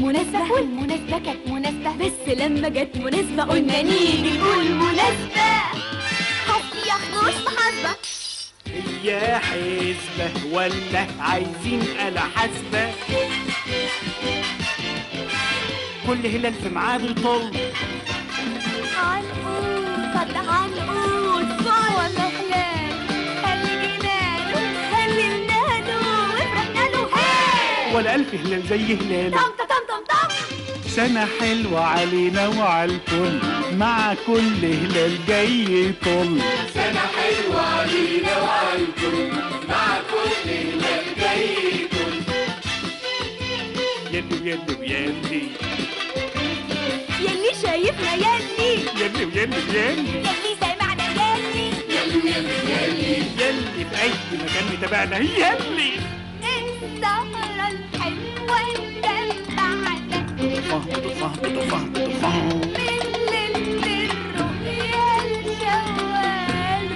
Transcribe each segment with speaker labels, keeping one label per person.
Speaker 1: مناسبة المناسبة كانت مناسبة بس لما جت مناسبة قلنا نيجي نقول مناسبة حسبي يا أخي مش محاسبة
Speaker 2: هي حسبة ولا عايزين آلة حاسبة كل هلال في ميعاده يطل
Speaker 1: هنقول صد هنقول صد ولا هلال هل جنانه هللنا له وفرحنا له هاي
Speaker 2: ولا ألف هلال زي هلاله
Speaker 1: طم طم طم طم
Speaker 2: سنة حلوة علينا وعلى الكل مع كل هلال جاي يطل يلي ويلي ويلي
Speaker 1: يلي شايفنا يلي
Speaker 2: يلي ويلي ويلي
Speaker 1: يلي سامعنا يلي
Speaker 2: يلي في أي مكان متابعنا يلي
Speaker 1: السهرة الحلوة المدلعة
Speaker 2: فهد فهد فهد فهد
Speaker 1: من ليل الرؤيا الجوال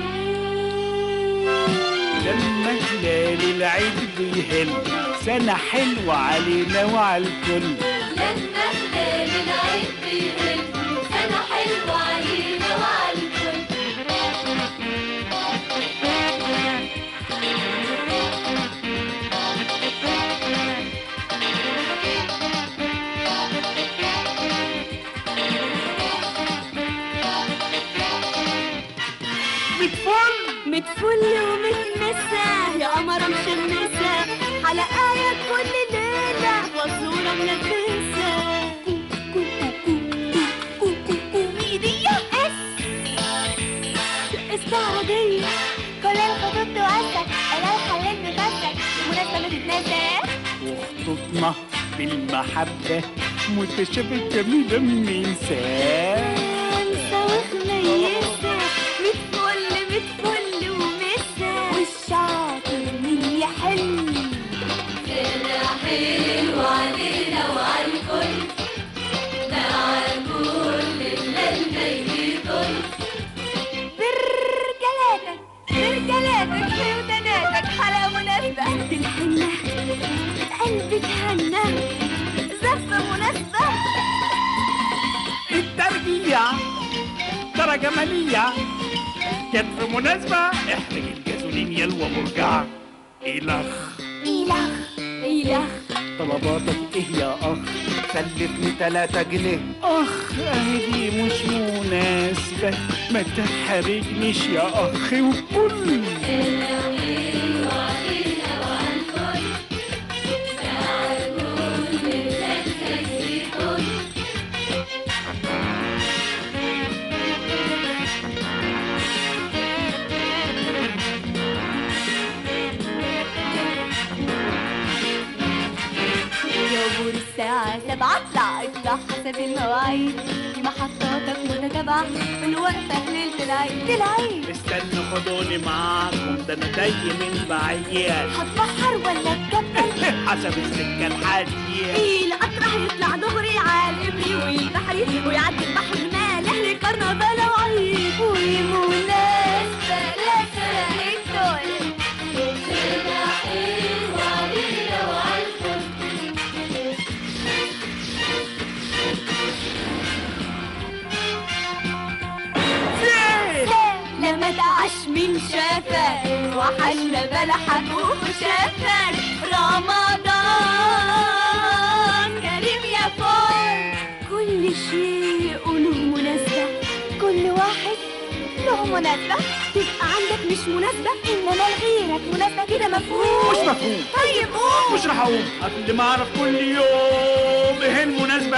Speaker 2: لما هلال العيد بيهل سنة حلوة علينا وعلى الكل
Speaker 1: لما هلال العيد بيهل سنة حلوة علينا وعلى الكل
Speaker 2: متفل
Speaker 1: متفل ومتمسة يا قمرة مشمسة حلقايا كل ليلة وصورة منفسة ميدية اس استعراضية كل الخطوط توسع انا حليت بنفسك المناسبة ما تتنسى
Speaker 2: وخطوطنا بالمحبة متشابه جميلة ميساه
Speaker 1: خمسة وخميسة متفل متفل ومسة والشاطر مين يحل سنة حلوة علينا وعلى الكل مع كل الليل يطل برجلاتك برجلاتك في ودناتك حلا مناسبة الحنة قلبك هنا زفة مناسبة
Speaker 2: الترجيع ترى جمالية جت في مناسبة احرج الجازولين يلوى مرجع إلخ
Speaker 1: إله إله
Speaker 2: طلباتك ايه يا اخ سلفني تلاتة جنيه اخ اهي دي مش مناسبة ما تحرجنيش يا اخ وكل
Speaker 1: يوم الساعة سبعة اطلع اطلع حسب المواعيد في محطاتك متتابعة والوقفة ليلة العيد العيد
Speaker 2: استنوا خدوني معاكم ده انا جاي من بعيد
Speaker 1: هتبحر ولا تكبر
Speaker 2: حسب السكة الحادية
Speaker 1: ايه القطر هيطلع دغري على الابري والبحري ويعدي البحر المالح لكرنفال وعيد ومناسبة لسه الدول كده حلوة علينا وعلى الكل لما تعش من شافك وحشنا بلحك وخشافك رمضان كريم يا فول كل شيء له مناسبة كل واحد له مناسبة تبقى عندك مش مناسبة إنما لغيرك مناسبة كده مفهوم
Speaker 2: مش مفهوم
Speaker 1: طيب قول
Speaker 2: مش راح اقوم قبل ما اعرف كل يوم ايه المناسبة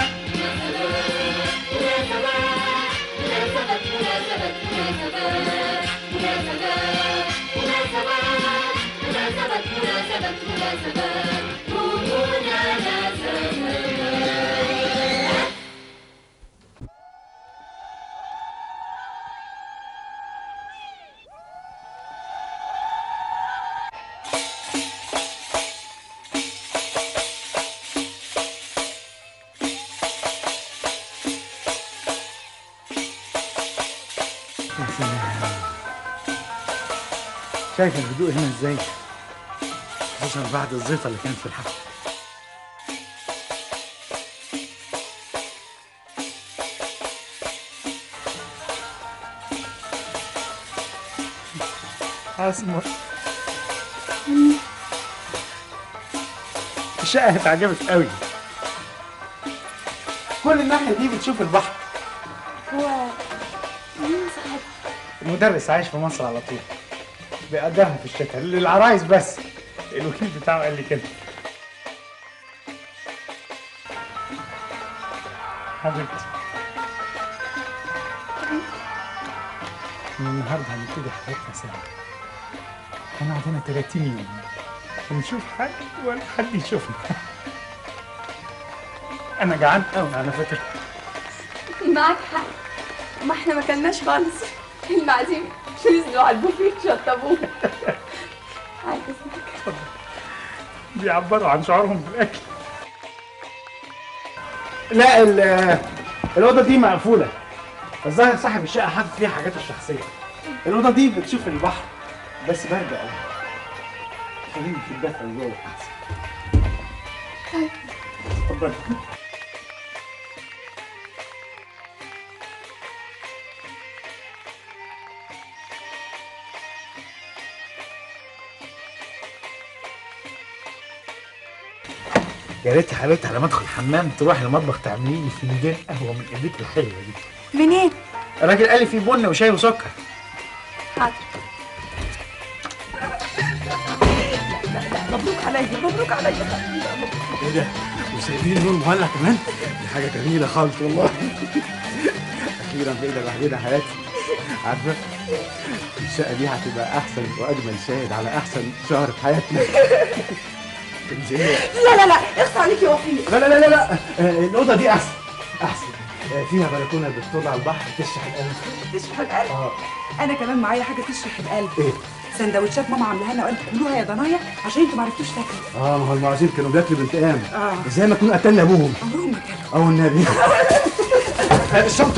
Speaker 3: يا سلام شايف الهدوء هنا ازاي خصوصا بعد الزيطه اللي كانت في الحفله
Speaker 2: اسمر الشقة هتعجبك قوي كل الناحية دي بتشوف البحر
Speaker 1: هو مين صاحب
Speaker 2: المدرس عايش في مصر على طول بيقدرها في الشتاء للعرايس بس الوكيل بتاعه قال لي كده حبيبتي من النهارده هنبتدي حياتنا سوا هنقعد هنا 30 يوم ونشوف حد ولا حد يشوفنا انا جعان قوي على فكره
Speaker 1: معاك حق ما احنا ما كلناش خالص المعازيم نزلوا على البوفيه شطبوه عايز اسمك
Speaker 2: بيعبروا عن شعورهم بالاكل لا ال- الاوضه دي مقفوله الظاهر صاحب الشقه حاطط فيها حاجاته الشخصيه الاوضه دي بتشوف البحر بس برد قوي خليني في الدفء اللي جوه احسن اتفضلي يا ريت يا حبيبتي على ما ادخل الحمام تروح المطبخ تعملي لي فنجان قهوه من ايديك الحلوه دي
Speaker 1: منين؟
Speaker 2: الراجل قال لي في بن وشاي وسكر
Speaker 1: حاضر
Speaker 4: مبروك عليا مبروك عليا
Speaker 2: ايه ده وسايبين النور مولع كمان دي حاجه جميله خالص والله اخيرا في ايدك وحيده حياتي عارفه الشقه دي هتبقى احسن واجمل شاهد على احسن شهر في حياتنا تنزلي
Speaker 4: لا لا لا اخص عليك يا وفيق
Speaker 2: لا لا لا لا لا آه، الاوضه دي احسن احسن آه، فيها بلكونه بتطل على البحر تشرح القلب
Speaker 4: تشرح القلب
Speaker 2: اه
Speaker 4: انا كمان معايا حاجه تشرح القلب
Speaker 2: ايه
Speaker 4: سندوتشات ماما عاملاها لنا وقالت كلوها يا ضنايا عشان انتوا ما عرفتوش تاكلوا
Speaker 2: اه ما هو المعازيم كانوا بياكلوا بانتقام
Speaker 4: اه
Speaker 2: زي ما كنا قتلنا ابوهم
Speaker 4: عمرهم ما كانوا
Speaker 2: او النبي آه، الشنطه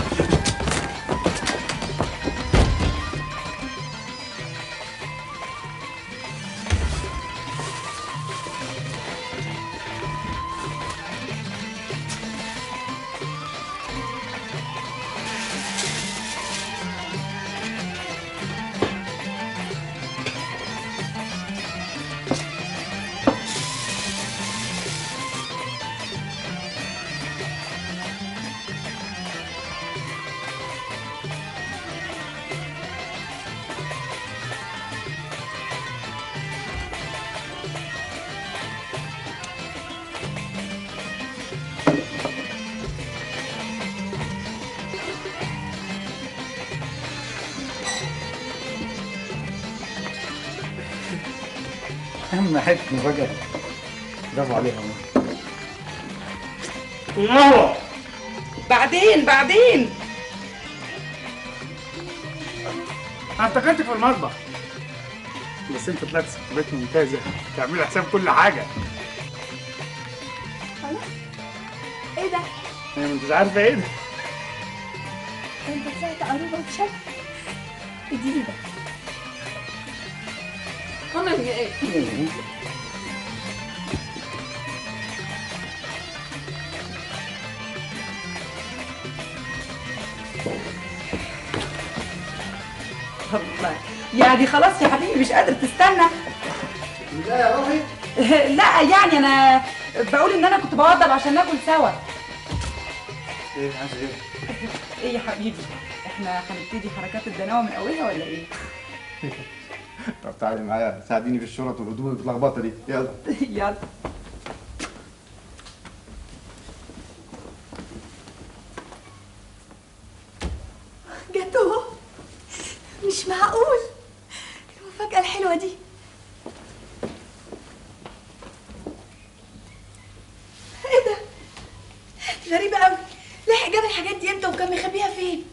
Speaker 2: اهم حته مفاجاه برافو عليها والله
Speaker 4: بعدين بعدين
Speaker 2: انا افتكرت في المطبخ بس انت طلعت ست ممتازه تعملي حساب كل حاجه
Speaker 1: ايه ده؟
Speaker 2: هي ما انتش عارفه ايه ده
Speaker 1: انت طلعت قروبه بشكل اديني ده ماما ايه؟
Speaker 4: الله يعني خلاص يا حبيبي مش قادر تستنى
Speaker 2: لا يا روحي
Speaker 4: لا يعني انا بقول ان انا كنت بوضب عشان ناكل سوا
Speaker 2: ايه عايزه ايه
Speaker 4: ايه يا حبيبي احنا هنبتدي حركات الدناوه من اولها ولا ايه
Speaker 5: طب تعالي معايا ساعديني في الشرط والهدوم المتلخبطه دي يلا
Speaker 4: يلا
Speaker 1: جاتوه مش معقول المفاجأة الحلوة دي ايه ده؟ غريبة قوي لحق جاب الحاجات دي امتى وكان مخبيها فين؟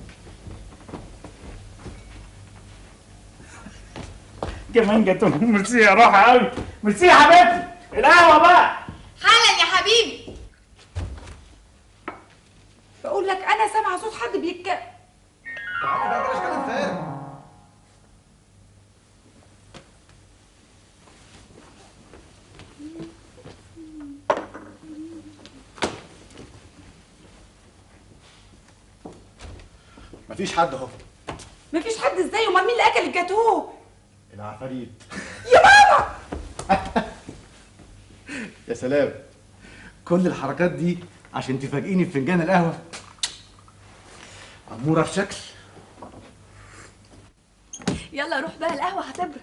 Speaker 2: كمان جاتوه ميرسي يا روحي قوي ميرسي يا حبيبتي القهوه بقى
Speaker 1: حالا يا حبيبي
Speaker 4: بقول لك انا سامعه صوت حد بيتكلم
Speaker 5: تعالي بقى بلاش كلام فارغ مفيش حد اهو
Speaker 4: مفيش حد ازاي امال مين اللي اكل الجاتوه
Speaker 2: العفاريت يا ماما يا سلام كل الحركات دي عشان تفاجئيني بفنجان القهوه اموره في شكل
Speaker 1: يلا روح بقى القهوه هتبرد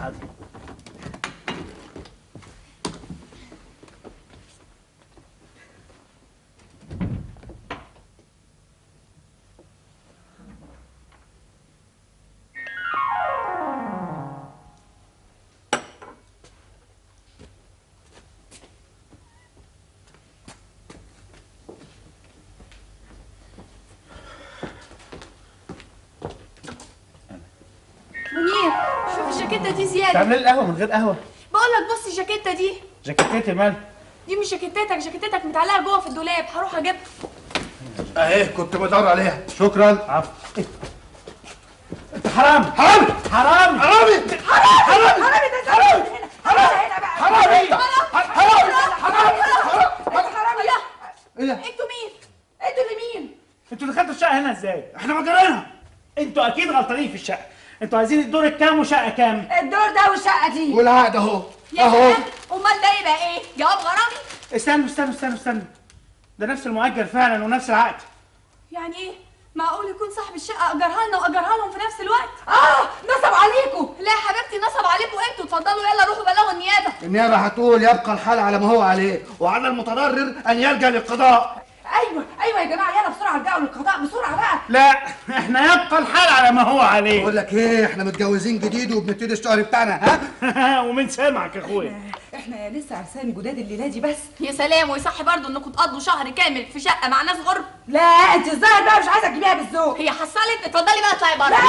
Speaker 1: منير شوف الجاكيته دي زياده
Speaker 2: تعمل القهوه من غير قهوه
Speaker 1: بقول لك بص الجاكيته دي
Speaker 2: جاكيتات المال
Speaker 1: دي مش جاكيتتك جاكيتتك متعلقه جوه في الدولاب هروح اجيبها
Speaker 5: اهي كنت بدور عليها
Speaker 2: شكرا عفو انت حرام
Speaker 5: حرامي
Speaker 2: حرام
Speaker 5: حرامي
Speaker 4: حرامي ده حرامي حرامي هنا بقى
Speaker 5: حرامي حرامي
Speaker 4: حرامي لا
Speaker 5: ايه ده
Speaker 4: انتوا مين؟ انتوا اللي مين؟
Speaker 3: انتوا دخلتوا الشقه هنا ازاي
Speaker 5: احنا مجرينا
Speaker 3: انتوا اكيد غلطانين في الشقه انتوا عايزين الدور الكام وشقه كام
Speaker 4: الدور ده والشقه دي
Speaker 5: والعقد اهو
Speaker 1: يا
Speaker 5: اهو
Speaker 1: سلام امال ده يبقى ايه جواب غرامي
Speaker 3: استنوا استنوا استنوا استنوا ده نفس المؤجر فعلا ونفس العقد
Speaker 1: يعني ايه معقول يكون صاحب الشقه اجرها لنا واجرها لهم في نفس الوقت
Speaker 4: اه نصب عليكم
Speaker 1: لا يا حبيبتي نصب عليكم انتوا اتفضلوا يلا روحوا بلغوا النيابه
Speaker 5: النيابه هتقول يبقى الحال على ما هو عليه وعلى المتضرر ان يلجا للقضاء
Speaker 4: ايوه ايوه يا جماعه يلا بسرعه ارجعوا للقضاء بسرعه بقى
Speaker 3: لا احنا يبقى الحال على ما هو عليه
Speaker 5: بقول لك ايه احنا متجوزين جديد وبنبتدي الشهر بتاعنا ها
Speaker 3: ومن سامعك يا اخويا
Speaker 4: احنا لسه عرسان جداد الليله دي بس
Speaker 1: يا سلام ويصح برضه انكم تقضوا شهر كامل في شقه مع ناس غرب
Speaker 4: لا انت الظاهر بقى مش عايزه تجيبيها بالذوق
Speaker 1: هي حصلت اتفضلي بقى اطلعي بره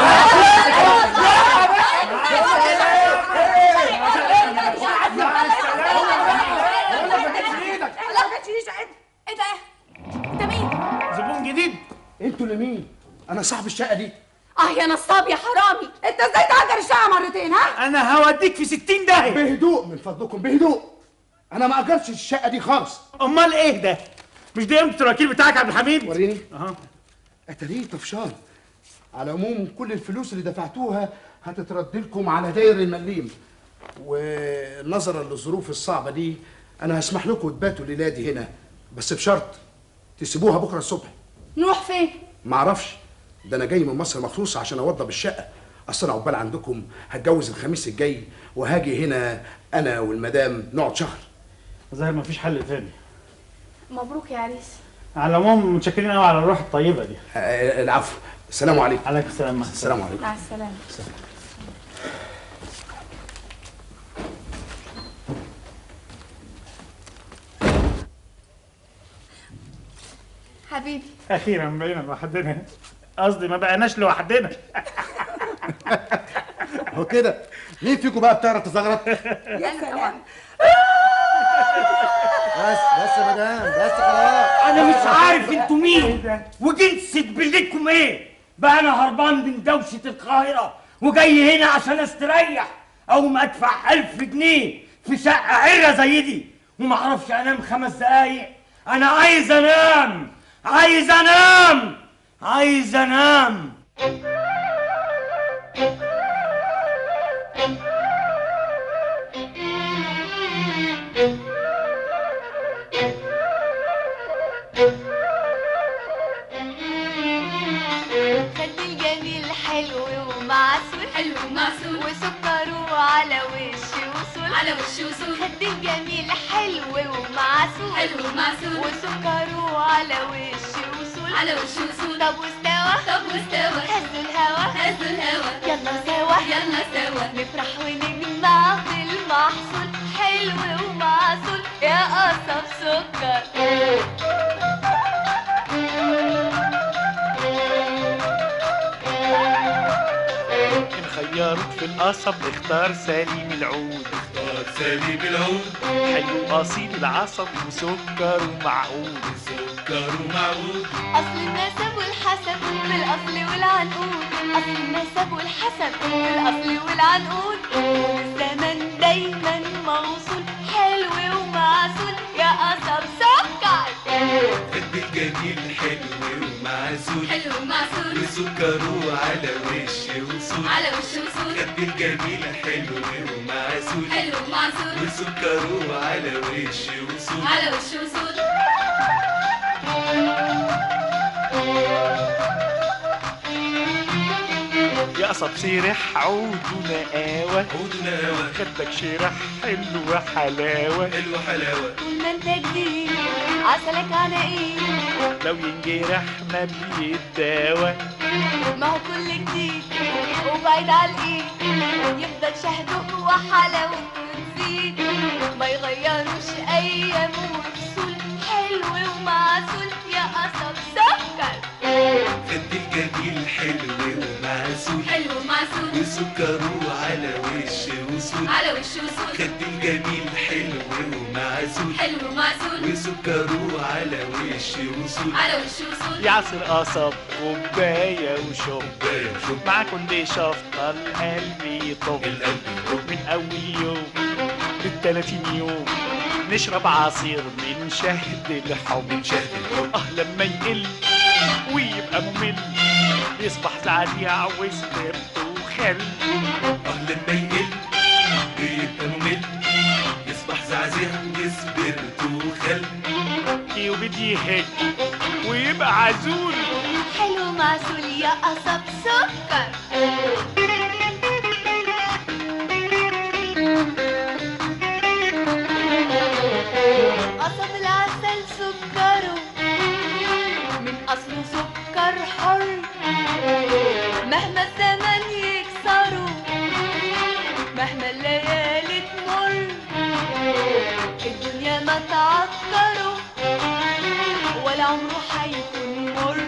Speaker 4: لا ما كانتش دي شقتي
Speaker 1: ايه ده انت مين
Speaker 3: زبون جديد
Speaker 5: انتوا لمين انا صاحب الشقه دي
Speaker 1: اه يا نصاب يا حرامي
Speaker 4: انت ازاي تأجر الشقه مرتين ها
Speaker 3: انا هوديك في 60 داهيه
Speaker 5: بهدوء من فضلكم بهدوء انا ما اجرتش الشقه دي خالص
Speaker 3: امال ايه ده مش ده يمكن الوكيل بتاعك عبد الحميد
Speaker 5: وريني
Speaker 3: اها
Speaker 5: اتاريه طفشان على العموم كل الفلوس اللي دفعتوها هتترد لكم على داير المليم ونظرا للظروف الصعبه دي انا هسمح لكم تباتوا الليله دي هنا بس بشرط تسيبوها بكره الصبح
Speaker 1: نروح فين
Speaker 5: معرفش ده انا جاي من مصر مخصوص عشان اوضب الشقه اصل انا عقبال عندكم هتجوز الخميس الجاي وهاجي هنا انا والمدام نقعد شهر
Speaker 3: ظاهر مفيش حل تاني
Speaker 1: مبروك يا عريس
Speaker 3: على العموم متشكرين قوي على الروح الطيبه دي
Speaker 5: آه، العفو السلام عليكم
Speaker 3: عليكم السلام مع
Speaker 5: السلام عليكم
Speaker 1: مع السلامه حبيبي
Speaker 3: اخيرا بقينا لوحدنا قصدي ما بقيناش لوحدنا
Speaker 5: هو كده مين فيكم بقى بتعرف تزغرط
Speaker 4: يا سلام
Speaker 5: بس بس يا مدام بس خلاص
Speaker 6: انا مش عارف انتوا مين وجنسة بلدكم ايه بقى انا هربان من دوشة القاهرة وجاي هنا عشان استريح او ما ادفع الف جنيه في شقة عرة زي دي وما اعرفش انام خمس دقايق انا عايز انام عايز انام عايز انام
Speaker 1: خد الجميل حلو ومعسول حلو ومعسول وسكره على وش وصول على وش وصول خد الجميل حلو ومعسول حلو ومعسول وسكره على وش وصول على وش وصول طب واستوى طب واستوى هزوا الهوا هزوا الهوا يلا سوا يلا سوا نفرح ونجمع في المحصول حلو ومعسول يا قصب سكر
Speaker 7: خيروك في القصب اختار سليم العود اختار سليم العود حلو اصيل العصب وسكر ومعقود سكر ومعقود
Speaker 1: أصل النسب والحسب بالأصل والعنقود أصل النسب والحسب بالأصل والعنقود والزمن دايما موصول حلو ومعسول يا قصب سكر
Speaker 7: قد الجميل حلو ومعسول
Speaker 1: حلو ومعسول
Speaker 7: وسكره على وش وصول وسود
Speaker 1: على وش وسود
Speaker 7: خد الجميل حلو ومعسول
Speaker 1: حلو ومعسول
Speaker 7: وسكره على وش وسود
Speaker 1: على وش وسود
Speaker 7: يا قصب سيرح عود ونقاوة
Speaker 8: عود ونقاوة
Speaker 7: خدك شرح حلو حلاوة
Speaker 8: حلوة حلاوة
Speaker 1: طول ما انت جديد عسلك على ايه
Speaker 7: لو ينجرح ما بيتداوى
Speaker 1: ما هو كل جديد وبعيد على الايد يفضل شهده وحلاوته تزيد ما يغيروش ايام وفصول حلو ومعسول يا قصب سكر
Speaker 8: خد الجميل حلو ومعسول
Speaker 1: حلو ومعسول
Speaker 8: وسكره على وش وسود
Speaker 1: على وش وسود
Speaker 8: خد الجميل حلو ومعسول
Speaker 1: حلو ومعسول
Speaker 8: وسكره على وش وسود
Speaker 1: على وش وسود
Speaker 7: يعصر قصب كوباية وشوب
Speaker 8: كوباية وشوب
Speaker 7: مع كل شفطة القلب يطب
Speaker 8: القلب يطب
Speaker 7: من أول يوم للتلاتين يوم نشرب عصير من شهد الحب
Speaker 8: من شهد الحب
Speaker 7: اه لما يقل ويبقى ممل يصبح زعزيع وسبرت وخل
Speaker 8: اه لما يقل بيبقى ممل يصبح زعزع وسبرت وخل
Speaker 7: وبدي يهج ويبقى عزول
Speaker 1: حلو معسول يا قصب سكر قصب العسل سكره من أصله سكر حر مهما الزمن يكسره مهما الليالي تمر الدنيا ما تعطره ولا عمره هيكون مر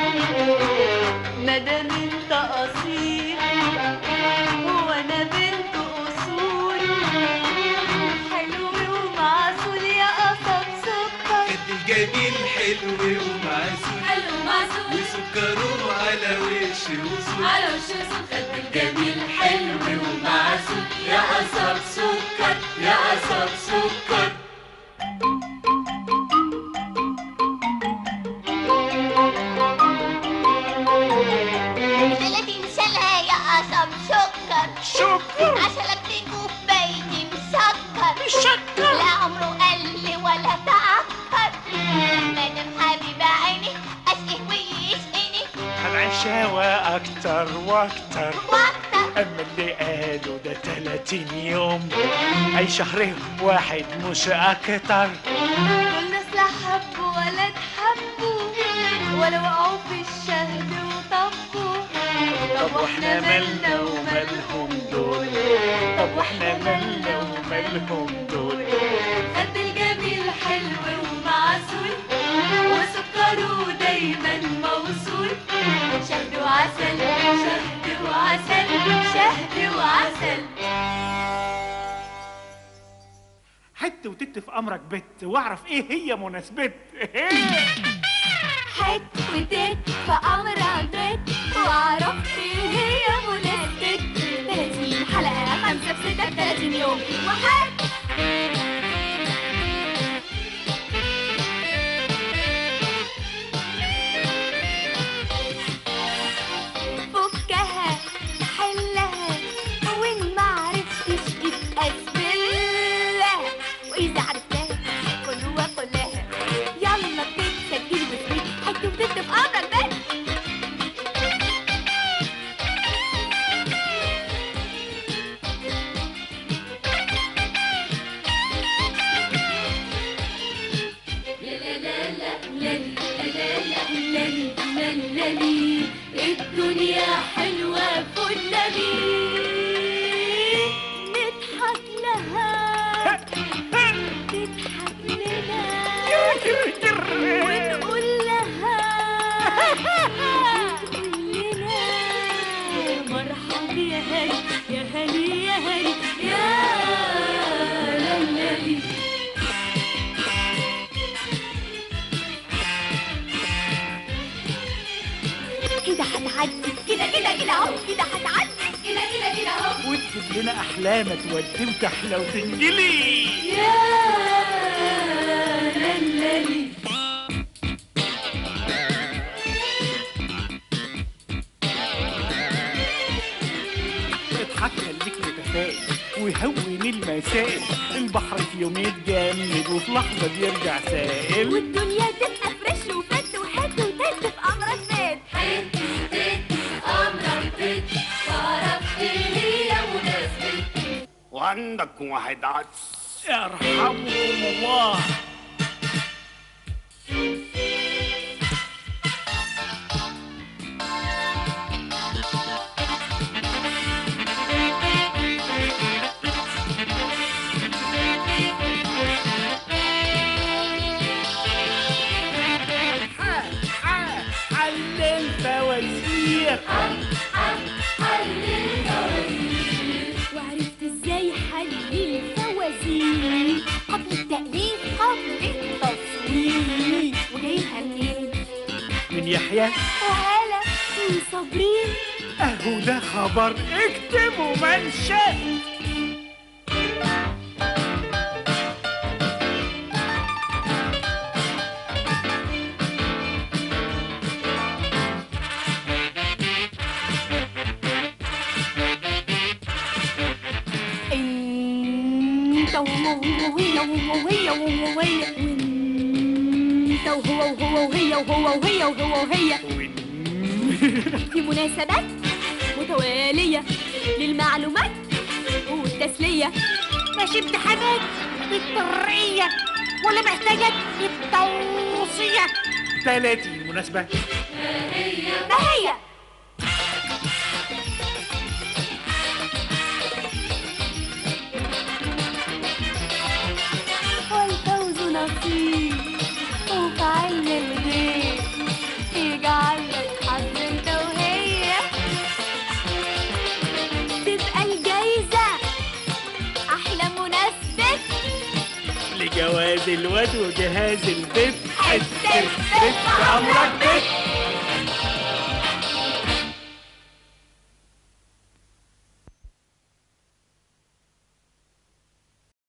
Speaker 1: مادام انت اصيل وانا بنت اصول حلو ومعسول يا قصب سكر
Speaker 8: خد الجميل حلو ومعسول
Speaker 1: حلو ومعسول
Speaker 8: وسكره على وش وسود
Speaker 1: على وش وسود خد الجميل حلو ومعسول يا قصب سكر يا قصب سكر
Speaker 9: ثلاثين سنة يا قصب سكر
Speaker 7: شكر
Speaker 9: عسلك بكوبايتي مسكر
Speaker 7: مسكر.
Speaker 9: لا عمره قل ولا تعكر مادام حبيب عيني اسقه ويسقني
Speaker 7: العشاوة أكتر وأكتر
Speaker 9: واكتر
Speaker 7: أما اللي قالوا ده 30 يوم أي شهر واحد مش أكتر
Speaker 1: دول ناس لا حبوا ولا تحبوا ولا وقعوا في الشهد وطبوا
Speaker 7: طب واحنا مالنا ومالهم دول طب واحنا مالنا ومالهم دول
Speaker 1: خد الجميل حلو ومعسول وسكره دايما موصول شهد وعسل شهد وعسل شهد وعسل
Speaker 3: حت وتت في امرك بت واعرف ايه هي مناسبت
Speaker 1: حت وتت في امر عدت وعرفت ايه هي مناسبة 30 حلقة 5 في 6 30 يوم وحت فكها حلها وان ما عرفتش يبقى سبلها واذا عرفتها كل وكلها يلا بتسجل وتريد حتى وتكتب امرك بس لالي الدنيا حلوة فلالي نضحك لها تضحك لنا ونقول لها وتقول لنا مرحب يا هلي يا هلي يا هلي يا لالي كده هتعدي كده كده كده اهو كده هتعدي كده كده كده اهو
Speaker 7: وتسيب لنا أحلام تودي وتحلى وتنجلي
Speaker 1: يا لالي
Speaker 7: يتسائل البحر في يوم يتجمد وفي لحظة بيرجع سائل
Speaker 1: والدنيا تبقى فريش وفت وحت وتت في امرك فات حت وتت امرك فت فرحت ليا مناسبة
Speaker 7: وعندك واحد عدس يرحمكم الله حل الفوازير
Speaker 1: وعرفت ازاي حل الفوازير قبل التأليف قبل التصوير وجايبها منين؟
Speaker 7: من يحيى
Speaker 1: وهلا وصابرين
Speaker 7: اهو ده خبر اكتبوا منشأ
Speaker 1: انت وهو وهي وهو وهي وهو وهي وانت وهو وهو وهي وهو وهي وهو وهي في مناسبات متوالية للمعلومات والتسلية ماشي امتحانات بالطرية ولا محتاجة التوصية
Speaker 7: 30 مناسبة
Speaker 1: ما هي والفوز نصيب وفي علم الغيب يجعلك حظ انت وهي تبقى الجايزة أحلى مناسبة
Speaker 7: لجواز الواد وجهاز البيت
Speaker 1: حتة
Speaker 7: حتة بيت
Speaker 1: بيت
Speaker 7: أمرك بيت